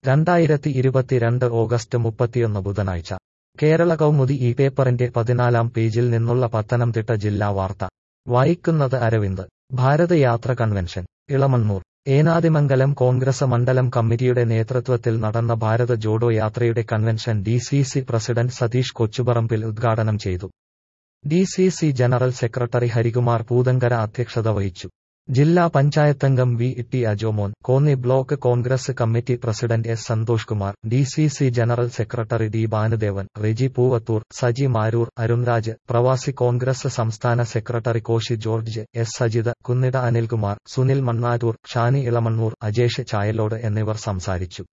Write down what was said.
രണ്ടായിരത്തി ഇരുപത്തിരണ്ട് ഓഗസ്റ്റ് മുപ്പത്തിയൊന്ന് ബുധനാഴ്ച കേരള കൗമുദി ഈ പേപ്പറിന്റെ പതിനാലാം പേജിൽ നിന്നുള്ള പത്തനംതിട്ട ജില്ലാ വാർത്ത വായിക്കുന്നത് അരവിന്ദ് ഭാരതയാത്ര കൺവെൻഷൻ ഇളമണ്ണൂർ ഏനാദിമംഗലം കോൺഗ്രസ് മണ്ഡലം കമ്മിറ്റിയുടെ നേതൃത്വത്തിൽ നടന്ന ഭാരത ജോഡോ യാത്രയുടെ convention D C C president Satheesh Kochuparambil ഉദ്ഘാടനം ചെയ്തു D C C general secretary Harikumar Poothankara അധ്യക്ഷത വഹിച്ചു ജില്ലാ പഞ്ചായത്തംഗം V T Ajomon Konni block Congress committee president S Santhosh Kumar D C C general secretary D Bhanudevan Reji Poovathoor Saji Maroor Arunraj പ്രവാസി കോൺഗ്രസ് സംസ്ഥാന secretary Koshy George S Sajitha Kunnida Anilkumar Sunil Mannattoor Shani Elamannoor Ajesh Chayalode എന്നിവർ സംസാരിച്ചു